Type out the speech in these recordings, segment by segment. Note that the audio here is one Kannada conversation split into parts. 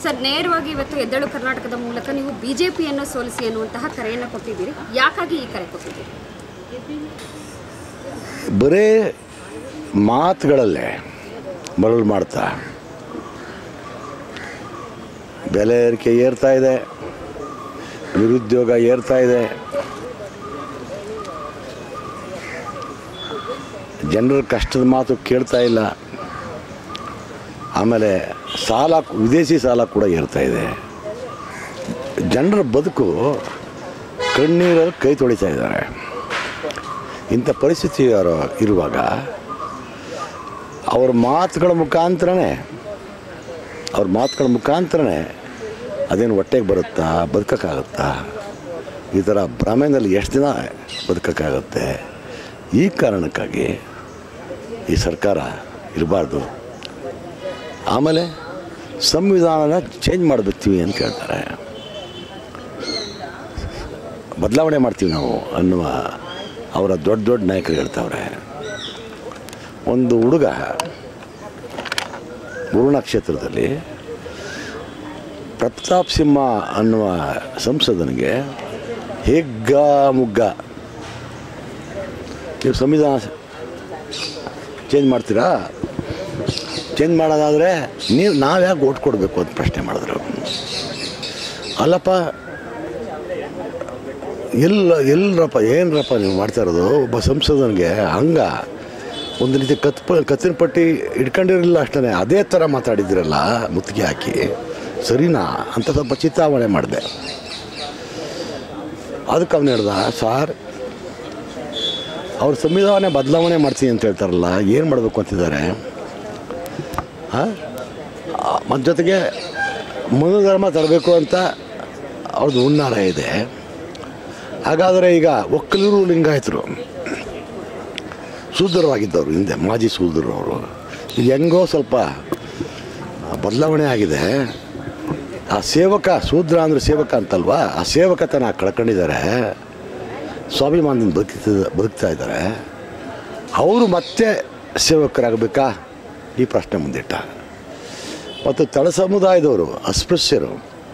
ಸರ್ ನೇರವಾಗಿ ಇವತ್ತು ಎದ್ದೇಳು ಕರ್ನಾಟಕದ ಮೂಲಕ ನೀವು ಬಿಜೆಪಿಯನ್ನು ಸೋಲಿಸಿ ಅನ್ನುವಂತಹ ಕರೆಯನ್ನು ಕೊಟ್ಟಿದ್ದೀರಿ ಯಾಕಾಗಿ ಈ ಕರೆ ಕೊಟ್ಟಿದ್ದೀರಿ ಬರೇ ಮಾತುಗಳಲ್ಲೇ ಮರಳು ಮಾಡ್ತಾ ಬೆಲೆ ಏರಿಕೆ ಏರ್ತಾ ಇದೆ ನಿರುದ್ಯೋಗ ಏರ್ತಾ ಇದೆ ಜನರ ಕಷ್ಟದ ಮಾತು ಕೇಳ್ತಾ ಇಲ್ಲ ಆಮೇಲೆ ಸಾಲ ವಿದೇಶಿ ಸಾಲ ಕೂಡ ಏರ್ತಾ ಇದೆ ಜನರ ಬದುಕು ಕಣ್ಣೀರಲ್ಲಿ ಕೈ ತೊಳಿತಾ ಇದ್ದಾರೆ ಇಂಥ ಪರಿಸ್ಥಿತಿ ಇರೋ- ಇರುವಾಗ ಅವ್ರ ಮಾತುಗಳ ಮುಖಾಂತರನೇ ಅವ್ರ ಮಾತುಗಳ ಮುಖಾಂತರನೇ ಅದೇನು ಹೊಟ್ಟೆಗೆ ಬರುತ್ತಾ ಬದುಕೋಕ್ಕಾಗುತ್ತಾ ಈ ಥರ ಭ್ರಮೆಯಲ್ಲಿ ಎಷ್ಟು ದಿನ ಬದುಕೋಕ್ಕಾಗುತ್ತೆ ಈ ಕಾರಣಕ್ಕಾಗಿ ಈ ಸರ್ಕಾರ ಇರಬಾರ್ದು ಆಮೇಲೆ ಸಂವಿಧಾನನ ಚೇಂಜ್ ಮಾಡಿಬಿಡ್ತೀವಿ ಅಂತ ಹೇಳ್ತಾರೆ ಬದಲಾವಣೆ ಮಾಡ್ತೀವಿ ನಾವು ಅನ್ನುವ ಅವರ ದೊಡ್ಡ ದೊಡ್ಡ ನಾಯಕರು ಹೇಳ್ತಾವ್ರೆ ಒಂದು ಹುಡುಗ ವರುಣ ಕ್ಷೇತ್ರದಲ್ಲಿ ಪ್ರತಾಪ್ ಸಿಂಹ ಅನ್ನುವ ಸಂಸದನಿಗೆ ಹೆಗ್ಗ ಮುಗ್ಗ ನೀವು ಸಂವಿಧಾನ ಚೇಂಜ್ ಮಾಡ್ತೀರಾ ಚೇಂಜ್ ಮಾಡೋದಾದರೆ ನೀವು ನಾವು ಯಾಕೆ ಓಟ್ ಕೊಡಬೇಕು ಅಂತ ಪ್ರಶ್ನೆ ಮಾಡಿದ್ರು ಅಲ್ಲಪ್ಪ ಎಲ್ಲ ಎಲ್ಲರಪ್ಪ ಏನರಪ್ಪ ನೀವು ಮಾಡ್ತಾ ಇರೋದು ಒಬ್ಬ ಸಂಸದನಿಗೆ ಹಂಗ ಒಂದು ರೀತಿ ಕತ್ ಕತ್ತಿನ ಪಟ್ಟಿ ಇಟ್ಕೊಂಡಿರಲಿಲ್ಲ ಅಷ್ಟೇ ಅದೇ ಥರ ಮಾತಾಡಿದ್ರಲ್ಲ ಮುತ್ತಿಗೆ ಹಾಕಿ ಸರಿನಾ ಅಂತ ಸ್ವಲ್ಪ ಚಿಂತಾವಣೆ ಮಾಡಿದೆ ಅದಕ್ಕೆ ಅವನು ಹೇಳ್ದ ಸಾರ್ ಅವ್ರ ಸಂವಿಧಾನ ಬದಲಾವಣೆ ಮಾಡ್ತೀನಿ ಅಂತ ಹೇಳ್ತಾರಲ್ಲ ಏನು ಮಾಡಬೇಕು ಅಂತಿದ್ದಾರೆ ಹಾಂ ಮತ್ತು ಜೊತೆಗೆ ಮನುಧರ್ಮ ತರಬೇಕು ಅಂತ ಅವ್ರದ್ದು ಹುನ್ನಾರ ಇದೆ ಹಾಗಾದರೆ ಈಗ ಒಕ್ಕಲಿಗರು ಲಿಂಗಾಯತರು ಶೂದ್ರವಾಗಿದ್ದವರು ಹಿಂದೆ ಮಾಜಿ ಶೂದ್ರವರು ಈಗ ಹೆಂಗೋ ಸ್ವಲ್ಪ ಬದಲಾವಣೆ ಆಗಿದೆ ಆ ಸೇವಕ ಶೂದ್ರ ಅಂದರೆ ಸೇವಕ ಅಂತಲ್ವಾ ಆ ಸೇವಕತನ ಕಳ್ಕೊಂಡಿದ್ದಾರೆ ಸ್ವಾಭಿಮಾನದಿಂದ ಬದುಕ್ತಾ ಬದುಕ್ತಾ ಇದ್ದಾರೆ ಅವರು ಮತ್ತೆ ಸೇವಕರಾಗಬೇಕಾ ಈ ಪ್ರಶ್ನೆ ಮುಂದಿಟ್ಟ ಮತ್ತು ತಳ ಸಮುದಾಯದವರು ಅಸ್ಪೃಶ್ಯರು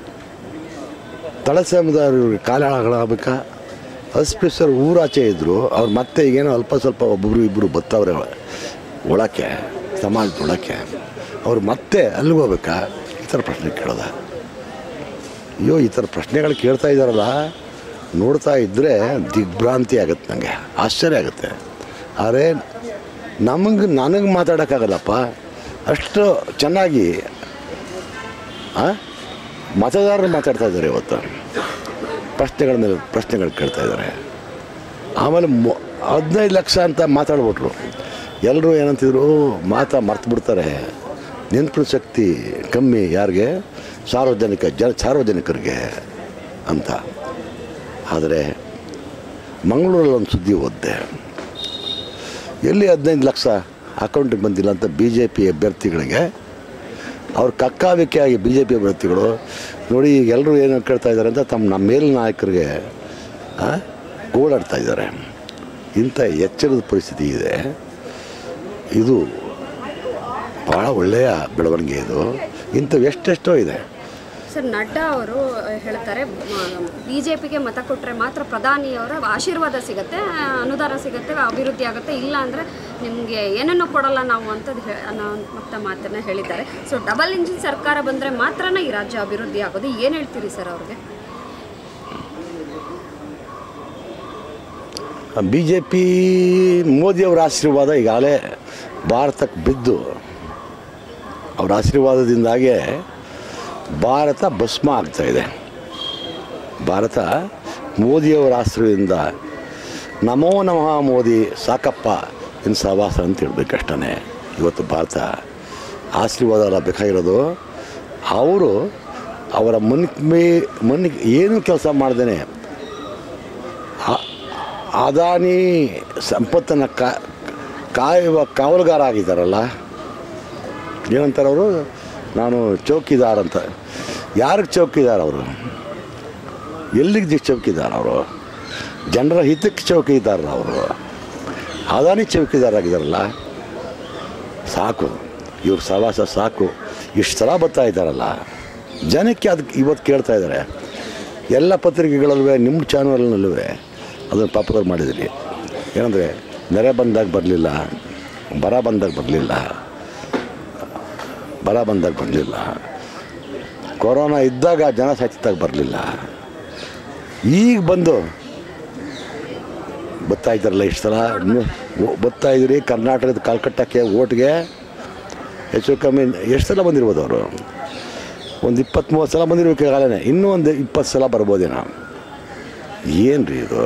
ತಳ ಸಮುದಾಯದವ್ರಿಗೆ ಕಾಲಾಳಗಳಾಗಬೇಕಾ ಅಸ್ಪೃಶ್ಯರು ಊರಾಚೆ ಇದ್ದರು ಅವ್ರು ಮತ್ತೆ ಈಗೇನೋ ಅಲ್ಪ ಸ್ವಲ್ಪ ಒಬ್ಬರು ಇಬ್ಬರು ಬತ್ತವ್ರೆ ಒಳಕ್ಕೆ ಸಮಾಜದ ಒಳಕ್ಕೆ ಅವ್ರು ಮತ್ತೆ ಅಲ್ಲಿಗೆ ಹೋಗ್ಬೇಕಾ ಈ ಥರ ಪ್ರಶ್ನೆ ಕೇಳೋದ ಅಯ್ಯೋ ಈ ಥರ ಪ್ರಶ್ನೆಗಳು ಕೇಳ್ತಾ ಇದ್ದಾರಲ್ಲ ನೋಡ್ತಾ ಇದ್ದರೆ ದಿಗ್ಭ್ರಾಂತಿ ಆಗುತ್ತೆ ನನಗೆ ಆಶ್ಚರ್ಯ ಆಗುತ್ತೆ ಆದರೆ ನಮಗೆ ನನಗೆ ಮಾತಾಡೋಕ್ಕಾಗಲ್ಲಪ್ಪ ಅಷ್ಟು ಚೆನ್ನಾಗಿ ಆ? ಮತದಾರರು ಮಾತಾಡ್ತಾ ಇದ್ದಾರೆ ಇವತ್ತು ಪ್ರಶ್ನೆಗಳ ಮೇಲೆ ಪ್ರಶ್ನೆಗಳು ಕೇಳ್ತಾ ಇದ್ದಾರೆ ಆಮೇಲೆ ಮೊ ಹದಿನೈದು ಲಕ್ಷ ಅಂತ ಮಾತಾಡ್ಬಿಟ್ರು ಎಲ್ಲರೂ ಏನಂತಿದ್ರು ಮಾತಾ ಮರ್ತು ಬಿಡ್ತಾರೆ ನೆನಪಿನ ಶಕ್ತಿ ಕಮ್ಮಿ ಯಾರಿಗೆ ಸಾರ್ವಜನಿಕ ಜ ಸಾರ್ವಜನಿಕರಿಗೆ ಅಂತ ಆದರೆ ಮಂಗಳೂರಲ್ಲಿ ಒಂದು ಸುದ್ದಿ ಓದಿದೆ ಎಲ್ಲಿ ಹದಿನೈದು ಲಕ್ಷ ಅಕೌಂಟಿಗೆ ಬಂದಿಲ್ಲ ಅಂತ ಬಿ ಜೆ ಪಿ ಅಭ್ಯರ್ಥಿಗಳಿಗೆ ಅವ್ರು ಕಕ್ಕಾವಿಕೆಯಾಗಿ ಬಿ ಜೆ ಪಿ ಅಭ್ಯರ್ಥಿಗಳು ನೋಡಿ ಈಗ ಎಲ್ಲರೂ ಏನು ಕೇಳ್ತಾ ಇದ್ದಾರೆ ಅಂತ ತಮ್ಮ ನಮ್ಮ ಮೇಲಿನ ನಾಯಕರಿಗೆ ಆ, ಓಡಾಡ್ತಾ ಇದ್ದಾರೆ ಇಂಥ ಎಚ್ಚರದ ಪರಿಸ್ಥಿತಿ ಇದೆ ಇದು ಭಾಳ ಒಳ್ಳೆಯ ಬೆಳವಣಿಗೆ ಇದು ಇಂಥವು ಎಷ್ಟೆಷ್ಟೋ ಇದೆ ಸರ್ ನಡ್ಡಾ ಅವರು ಹೇಳ್ತಾರೆ ಬಿಜೆಪಿಗೆ ಮತ ಕೊಟ್ಟರೆ ಮಾತ್ರ ಪ್ರಧಾನಿಯವರ ಆಶೀರ್ವಾದ ಸಿಗುತ್ತೆ ಅನುದಾನ ಸಿಗುತ್ತೆ ಅಭಿವೃದ್ಧಿ ಆಗುತ್ತೆ ಇಲ್ಲ ಅಂದರೆ ನಿಮಗೆ ಏನನ್ನು ಕೊಡಲ್ಲ ನಾವು ಅಂತದ್ದು ಹೇ ಅನ್ನೋ ಅಂತ ಮಾತನ್ನು ಹೇಳಿದ್ದಾರೆ ಸೊ ಡಬಲ್ ಇಂಜಿನ್ ಸರ್ಕಾರ ಬಂದರೆ ಮಾತ್ರನೇ ಈ ರಾಜ್ಯ ಅಭಿವೃದ್ಧಿ ಆಗೋದು ಏನು ಹೇಳ್ತೀರಿ ಸರ್ ಅವ್ರಿಗೆ ಬಿ ಜೆ ಪಿ ಮೋದಿಯವರ ಆಶೀರ್ವಾದ ಈಗಾಗಲೇ ಭಾರತಕ್ಕೆ ಬಿದ್ದು ಅವರ ಆಶೀರ್ವಾದದಿಂದಾಗೆ ಭಾರತ ಭಸ್ಮ ಆಗ್ತಾ ಇದೆ ಭಾರತ ಮೋದಿಯವರ ಆಶ್ರಯದಿಂದ ನಮೋ ನಮಃ ಮೋದಿ ಸಾಕಪ್ಪ ಇನ್ನು ಸಹವಾಸ ಅಂತ ಹೇಳ್ಬೇಕಷ್ಟೇ ಇವತ್ತು ಭಾರತ ಆಶೀರ್ವಾದ ಅಲ್ಲ ಬೇಕಾಗಿರೋದು ಅವರು ಅವರ ಮನ್ ಮೇ ಮನ್ನಿಗೆ ಏನು ಕೆಲಸ ಮಾಡ್ದೇನೆ ಆ- ಅದಾನಿ ಸಂಪತ್ತನ್ನು ಕಾ ಕಾಯುವ ಕಾವಲುಗಾರ ಆಗಿದ್ದಾರಲ್ಲ ಏನಂತಾರೆ ಅವರು ನಾನು ಚೌಕಿದಾರ್ ಅಂತ ಯಾರಿಗೆ ಚೌಕಿದಾರ ಅವರು ಎಲ್ಲಿಗೆ ಚೌಕಿದಾರ ಅವರು ಜನರ ಹಿತಕ್ಕೆ ಚೌಕಿದಾರ ಅವರು ಅದಾನಿ ಚೌಕಿದಾರಾಗಿದ್ದಾರಲ್ಲ ಸಾಕು ಇವ್ರ ಸವಾಸ ಸಾಕು ಇಷ್ಟು ಸಲ ಬರ್ತಾ ಇದ್ದಾರಲ್ಲ ಜನಕ್ಕೆ ಅದಕ್ಕೆ ಇವತ್ತು ಕೇಳ್ತಾ ಇದ್ದಾರೆ ಎಲ್ಲ ಪತ್ರಿಕೆಗಳಲ್ಲೂ ನಿಮ್ಮ ಚಾನಲ್ನಲ್ಲೂ ಅದನ್ನು ಪಾಪುಲರ್ ಮಾಡಿದ್ರಿ ಏನಂದರೆ ನೆರೆ ಬಂದಾಗ ಬರಲಿಲ್ಲ ಬರ ಬಂದಾಗ ಬರಲಿಲ್ಲ ಬರ ಬಂದಾಗ ಬರಲಿಲ್ಲ ಕೊರೋನಾ ಇದ್ದಾಗ ಜನ ಸಾಯ್ತಿದ್ದಾಗ ಬರಲಿಲ್ಲ ಈಗ ಬಂದು ಬರ್ತಾ ಇದ್ದಾರಲ್ಲ ಇಷ್ಟು ಸಲ ಇನ್ನು ಓ- ಬರ್ತಾ ಇದ್ರಿ ಕರ್ನಾಟಕದ ಕಾಲ್ಕಟ್ಟಕ್ಕೆ ಓಟ್ಗೆ ಹೆಚ್ಚು ಕಮ್ಮಿ ಎಷ್ಟು ಸಲ ಬಂದಿರ್ಬೋದು ಅವರು ಒಂದು ಇಪ್ಪತ್ತ್ಮೂವತ್ತು ಸಲ ಬಂದಿರ್ಬೇಕು ಈಗಾಗಲೇ ಇನ್ನೂ ಒಂದು ಇಪ್ಪತ್ತು ಸಲ ಬರ್ಬೋದೇನೋ ಏನು ರೀ ಇದು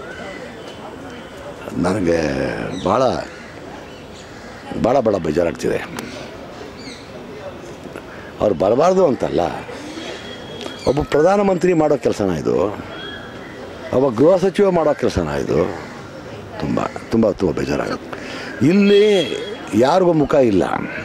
ನನಗೆ ಭಾಳ ಭಾಳ ಭಾಳ ಬೇಜಾರಾಗ್ತಿದೆ ಅವ್ರು ಬರಬಾರ್ದು ಅಂತಲ್ಲ ಒಬ್ಬ ಪ್ರಧಾನಮಂತ್ರಿ ಮಾಡೋ ಕೆಲಸನ ಇದು ಒಬ್ಬ ಗೃಹ ಸಚಿವ ಮಾಡೋ ಕೆಲಸನ ಇದು ತುಂಬ ತುಂಬ ತುಂಬ ಬೇಜಾರಾಗುತ್ತೆ ಇಲ್ಲಿ ಯಾರಿಗೂ ಮುಖ ಇಲ್ಲ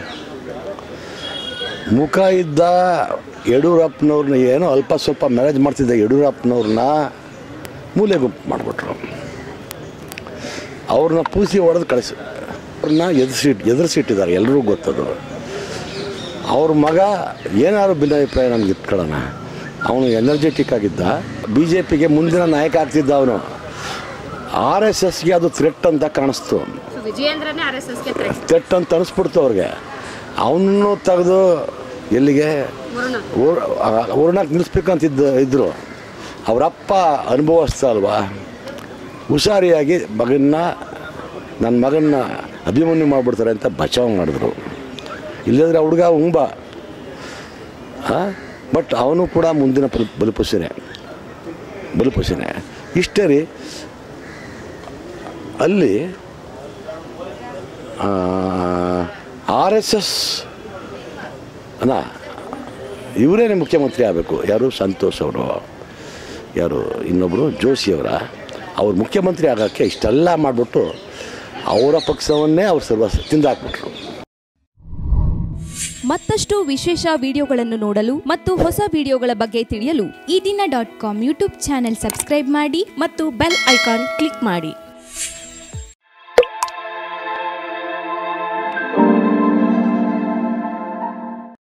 ಮುಖ ಇದ್ದ ಯಡಿಯೂರಪ್ಪನವ್ರನ್ನ ಏನೋ ಅಲ್ಪ ಸ್ವಲ್ಪ ಮ್ಯಾನೇಜ್ ಮಾಡ್ತಿದ್ದ ಯಡಿಯೂರಪ್ಪನವ್ರನ್ನ ಮೂಲೆ ಗುಂಪು ಮಾಡಿಬಿಟ್ರು ಅವ್ರನ್ನ ಪೂಸಿ ಹೊಡೆದು ಕಳಿಸಿ ಅವ್ರನ್ನ ಎದುರಿಸಿ ಎದುರಿಸಿಟ್ಟಿದ್ದಾರೆ ಎಲ್ರಿಗೂ ಗೊತ್ತದು ಅವ್ರ ಮಗ ಏನಾದ್ರು ಭಿನ್ನಾಭಿಪ್ರಾಯ ನಮ್ಗೆ ಇಟ್ಕೊಳ್ಳೋಣ ಅವನು ಎನರ್ಜೆಟಿಕ್ ಆಗಿದ್ದ ಬಿ ಜೆ ಪಿಗೆ ಮುಂದಿನ ನಾಯಕ ಆಗ್ತಿದ್ದ ಅವನು ಆರ್ ಎಸ್ ಎಸ್ಗೆ ಅದು ಥ್ರೆಟ್ ಅಂತ ಕಾಣಿಸ್ತು ಸೊ ವಿಜಯೇಂದ್ರನೇ ಆರ್ ಎಸ್ ಎಸ್ಗೆ ಥ್ರೆಟ್ ಅಂತ ಅನಿಸ್ಬಿಡ್ತು ಅವ್ರಿಗೆ ಅವನನ್ನು ತೆಗೆದು ಎಲ್ಲಿಗೆ ವರುಣ ಊರ್ನಾಗ ನಿಲ್ಲಿಸ್ಬೇಕಂತಿದ್ದ ಇದ್ದರು ಅವರಪ್ಪ ಅನುಭವಿಸ್ತ ಅಲ್ವಾ ಹುಷಾರಿಯಾಗಿ ಮಗನ್ನ ನನ್ನ ಮಗನ್ನ ಅಭಿಮನ್ಯು ಮಾಡಿಬಿಡ್ತಾರೆ ಅಂತ ಬಚಾವ್ ಮಾಡಿದ್ರು ಇಲ್ಲದ್ರೆ ಹುಡುಗ ಉಂಬ ಬಟ್ ಅವನು ಕೂಡ ಮುಂದಿನ ಬಲ್ ಬಲಿಪುಸಿನೇ ಬಲಿಪುಸಿನೇ ಇಷ್ಟೇ ರೀ ಅಲ್ಲಿ ಆರ್ ಎಸ್ ಎಸ್ ಅಲ್ಲ ಇವರೇನೆ ಮುಖ್ಯಮಂತ್ರಿ ಆಗಬೇಕು ಯಾರು ಸಂತೋಷ್ ಅವರು ಯಾರು ಇನ್ನೊಬ್ಬರು ಜೋಶಿಯವರ ಅವ್ರು ಮುಖ್ಯಮಂತ್ರಿ ಆಗೋಕ್ಕೆ ಇಷ್ಟೆಲ್ಲ ಮಾಡಿಬಿಟ್ಟು ಅವರ ಪಕ್ಷವನ್ನೇ ಅವ್ರು ಸರ್ವ ತಿಂದಾಕ್ಬಿಟ್ರು ಮತ್ತಷ್ಟು ವಿಶೇಷ ವಿಡಿಯೋಗಳನ್ನು ನೋಡಲು ಮತ್ತು ಹೊಸ ವಿಡಿಯೋಗಳ ಬಗ್ಗೆ ತಿಳಿಯಲು ಈ ದಿನ dot com YouTube channel subscribe ಮಾಡಿ ಮತ್ತು ಬೆಲ್ ಐಕಾನ್ ಕ್ಲಿಕ್ ಮಾಡಿ